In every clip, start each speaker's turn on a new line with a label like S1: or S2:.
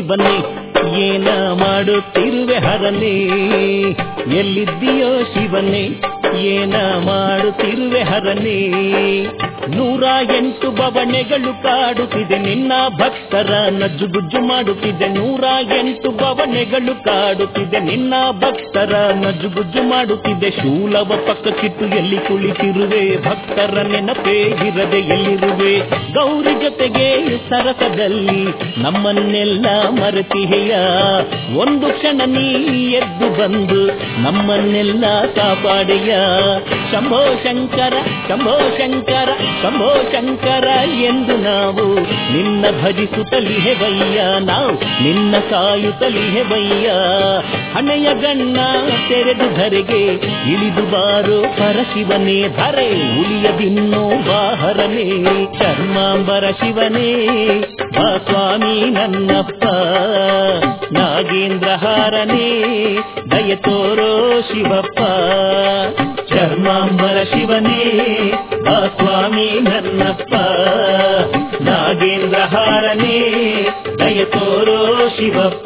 S1: ಶಿವನೇ ಏನ ಮಾಡುತ್ತಿರುವೆ ಹರನೇ ಎಲ್ಲಿದ್ದೀಯೋ ಶಿವನೇ ಏನ ಮಾಡುತ್ತಿರುವೆ ಹರನೇ ನೂರ ಎಂಟು ಬವಣೆಗಳು ಕಾಡುತ್ತಿದೆ ನಿನ್ನ ಭಕ್ತರ ನಜ್ಜುಗುಜ್ಜು ಮಾಡುತ್ತಿದೆ ನೂರ ಎಂಟು ಬವಣೆಗಳು ಕಾಡುತ್ತಿದೆ ನಿನ್ನ ಭಕ್ತರ ನಜ್ಜುಗುಜ್ಜು ಮಾಡುತ್ತಿದೆ ಶೂಲವ ಪಕ್ಕಕ್ಕಿಟ್ಟು ಎಲ್ಲಿ ಕುಳಿತಿರುವೆ ಭಕ್ತರ ನೆನಪೇ ಇರದೆ ಎಲ್ಲಿರುವೆ ಗೌರಿ ಜೊತೆಗೆ ಸರಸದಲ್ಲಿ ನಮ್ಮನ್ನೆಲ್ಲ ಮರೆತಿಹೆಯ ಒಂದು ಕ್ಷಣ ನೀ ಎದ್ದು ಬಂದು ನಮ್ಮನ್ನೆಲ್ಲ ಕಾಪಾಡೆಯ ಶಂಭೋ ಶಂಕರ ಶಂಭೋ ಶಂಕರ ಶಂಭೋ ಶಂಕರ ಎಂದು ನಾವು ನಿನ್ನ ಭಜಿಸುತ್ತಲಿಹೆ ಬಯ್ಯ ನಾವು ನಿನ್ನ ಕಾಯುತ್ತಲಿಹೆ ಬಯ್ಯ ಹಣೆಯ ಗಣ್ಣ ತೆರೆದು ಧರೆಗೆ ಇಳಿದು ಬಾರೋ ಪರಶಿವನೇ ಧರೆ ಉಳಿಯದಿನ್ನೋ ಬಾಹರನೇ ಚರ್ಮಾಂಬರ ಶಿವನೇ ಬಾ ಸ್ವಾಮಿ ನನ್ನಪ್ಪ ನಾಗೇಂದ್ರ ಹಾರನೇ ದಯ ತೋರೋ ಶಿವಪ್ಪ ಚರ್ಮಾಂಬರ ಶಿವನೇ ಬಾ ಸ್ವಾಮಿ ನನ್ನಪ್ಪ ನಾಗೇಂದ್ರ ಹಾರನೇ ದಯ ತೋರೋ ಶಿವಪ್ಪ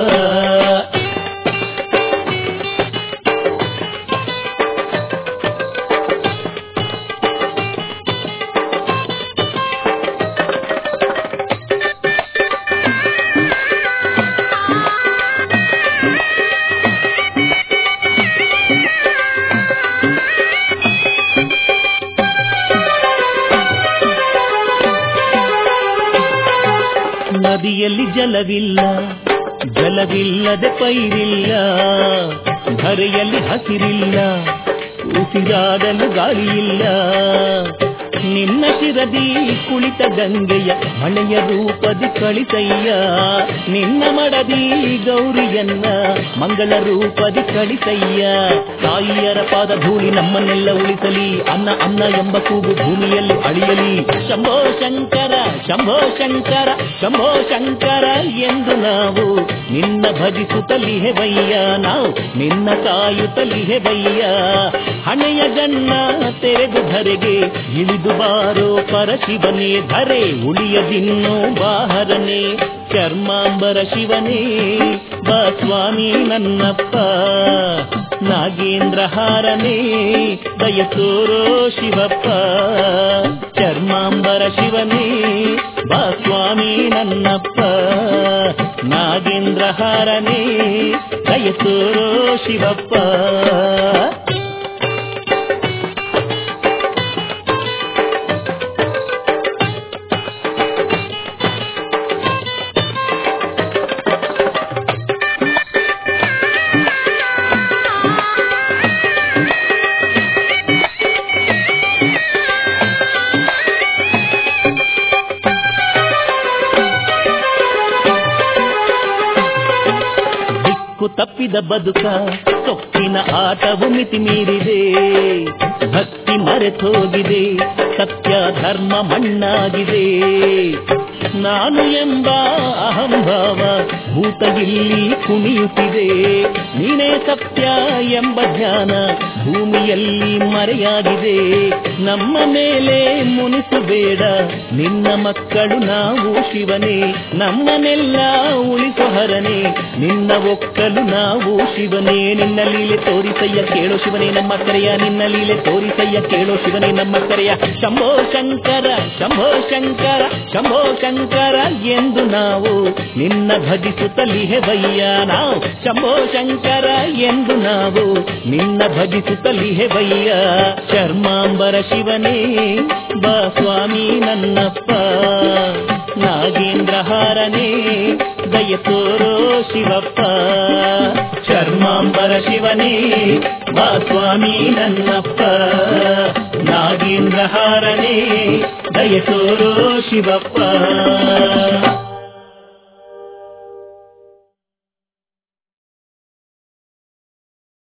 S1: ನದಿಯಲ್ಲಿ ಜಲವಿಲ್ಲ ಜಲವಿಲ್ಲದೆ ಪೈರಿಲ್ಲ ಧರೆಯಲ್ಲಿ ಹಸಿರಿಲ್ಲ ಉಸಿರಾಡಲು ಗಾಳಿಯಿಲ್ಲ ನಿನ್ನ ಶಿರದಿ ಕುಳಿತ ಗಂಗೆಯ ಮಳೆಯ ರೂಪದಿ ಕಳಿಸಯ್ಯ ನಿನ್ನ ಮಡದಿ ಗೌರಿಯನ್ನ ಮಂಗಳ ರೂಪದಿ ಕಳಿಸಯ್ಯ ತಾಯಿಯರ ಪಾದ ಧೂಳಿ ನಮ್ಮನ್ನೆಲ್ಲ ಉಳಿಸಲಿ ಅನ್ನ ಅನ್ನ ಎಂಬ ಕೂಗು ಭೂಮಿಯಲ್ಲಿ ಅಳಿಯಲಿ ಶಂಭೋ ಶಂಕರ ಶಂಭೋ ಶಂಕರ ಶಂಭೋ ಶಂಕರ ಎಂದು ನಾವು ನಿನ್ನ ಭಜಿಸುತ್ತಲಿಹೆ ಬಯ್ಯ ನಾವು ನಿನ್ನ ಕಾಯುತ್ತಲಿಹೆ ಬಯ್ಯ ಹಣೆಯ ಗಣ್ಣ ತೆರೆದು ಧರೆಗೆ ಇಳಿದು ಬಾರೋ ಪರಶಿವನೇ ಧರೆ ಉಳಿಯದಿನ್ನೋ ಬಾಹರನೇ ಚರ್ಮಾಂಬರ ಶಿವನೇ ಬಾ ಸ್ವಾಮಿ ನನ್ನಪ್ಪ ನಾಗೇಂದ್ರ ಹಾರನೇ ದಯಸೋರೋ ಶಿವಪ್ಪ ಚರ್ಮಾಂಬರ ಶಿವನೇ ಬಾ ಸ್ವಾಮಿ ನನ್ನಪ್ಪ ನಾಗೇಂದ್ರ ಹಾರನೇ ದಯಸೋರೋ ಶಿವಪ್ಪ ದಿಕ್ಕು ತಪ್ಪಿದ ಬದುಕ ಸೊಕ್ಕಿನ ಆಟವು ಮಿತಿ ಮೀರಿದೆ ಭಕ್ತಿ ಮರೆತೋಗಿದೆ ಸತ್ಯ ಧರ್ಮ ಮಣ್ಣಾಗಿದೆ ನಾನು ಎಂಬ ಅಹಂಭಾವ ಭೂತ ಇಲ್ಲಿ ಕುಣಿಯುತ್ತಿದೆ ನೀನೇ ಸತ್ಯ ಎಂಬ ಜ್ಞಾನ ಭೂಮಿಯಲ್ಲಿ ಮರೆಯಾಗಿದೆ ನಮ್ಮ ಮೇಲೆ ಮುನಿಸಬೇಡ ನಿನ್ನ ಮಕ್ಕಳು ನಾವು ಶಿವನೇ ನಮ್ಮನ್ನೆಲ್ಲ ಉಳಿಸು ಹರನೇ ನಿನ್ನ ಒಕ್ಕಲು ನಾವು ಶಿವನೇ ನಿನ್ನ ಲೀಲೆ ತೋರಿಸಯ್ಯ ಕೇಳೋ ಶಿವನೇ ನಮ್ಮ ಕರೆಯ ನಿನ್ನ ಲೀಲೆ ತೋರಿಸಯ್ಯ ಕೇಳೋ ಶಿವನೇ ನಮ್ಮ ಕರೆಯ ಶಂಭೋ ಶಂಕರ ಶಂಭೋ ಶಂಕರ ಶಂಭೋ ಶಂಕರ ಎಂದು ನಾವು ನಿನ್ನ ಭಜಿಸುತ್ತಲಿಹೆ ಬಯ್ಯ ನಾವು ಶಂಭೋ ಶಂಕರ ಎಂದು ನಾವು ನಿನ್ನ ಭಜಿಸುತ್ತಲಿಹೆ ಬಯ್ಯ ಚರ್ಮಾಂಬರ ಶಿವನೇ ಬಾ ಸ್ವಾಮಿ ನನ್ನಪ್ಪ ನಾಗೇಂದ್ರ ಹಾರನೇ ದಯ ತೋರೋ ಶಿವಪ್ಪ ಚರ್ಮಾಂಬರ ಶಿವನೇ ಬಾ ಸ್ವಾಮಿ ನನ್ನಪ್ಪ ನಾಗೇಂದ್ರ ಹಾರನೇ ದಯ ತೋರೋ ಶಿವಪ್ಪ